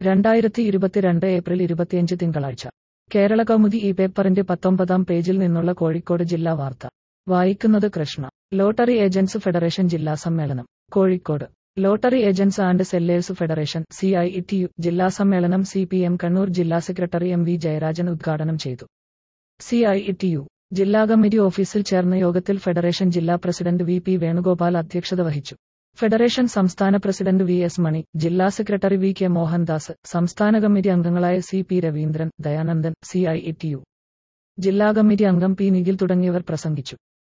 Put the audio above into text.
രണ്ടായിരത്തി ഇരുപത്തിരണ്ട് ഏപ്രിൽ ഇരുപത്തിയഞ്ച് തിങ്കളാഴ്ച കേരള കൗമുദി ഈ പേപ്പറിന്റെ പത്തൊമ്പതാം പേജിൽ നിന്നുള്ള കോഴിക്കോട് ജില്ലാ വാർത്ത വായിക്കുന്നത് കൃഷ്ണ ലോട്ടറി ഏജന്റ്സ് ഫെഡറേഷൻ ജില്ലാ സമ്മേളനം Kozhikode lottery agents and sellers federation C I T U ജില്ലാ സമ്മേളനം സി പി എം കണ്ണൂർ ജില്ലാ സെക്രട്ടറി എം വി ജയരാജൻ ഉദ്ഘാടനം ചെയ്തു സി ഐ ടി യു ജില്ലാ കമ്മിറ്റി ഓഫീസിൽ ചേർന്ന യോഗത്തിൽ ഫെഡറേഷൻ ജില്ലാ പ്രസിഡന്റ് വി പി വേണുഗോപാൽ അധ്യക്ഷത വഹിച്ചു ഫെഡറേഷൻ സംസ്ഥാന പ്രസിഡന്റ് വി എസ് മണി ജില്ലാ സെക്രട്ടറി വി കെ മോഹൻദാസ് സംസ്ഥാന കമ്മിറ്റി അംഗങ്ങളായ C P Raveendran Dayanandan C I T U ജില്ലാ കമ്മിറ്റി അംഗം പി നിഖിൽ തുടങ്ങിയവർ പ്രസംഗിച്ചു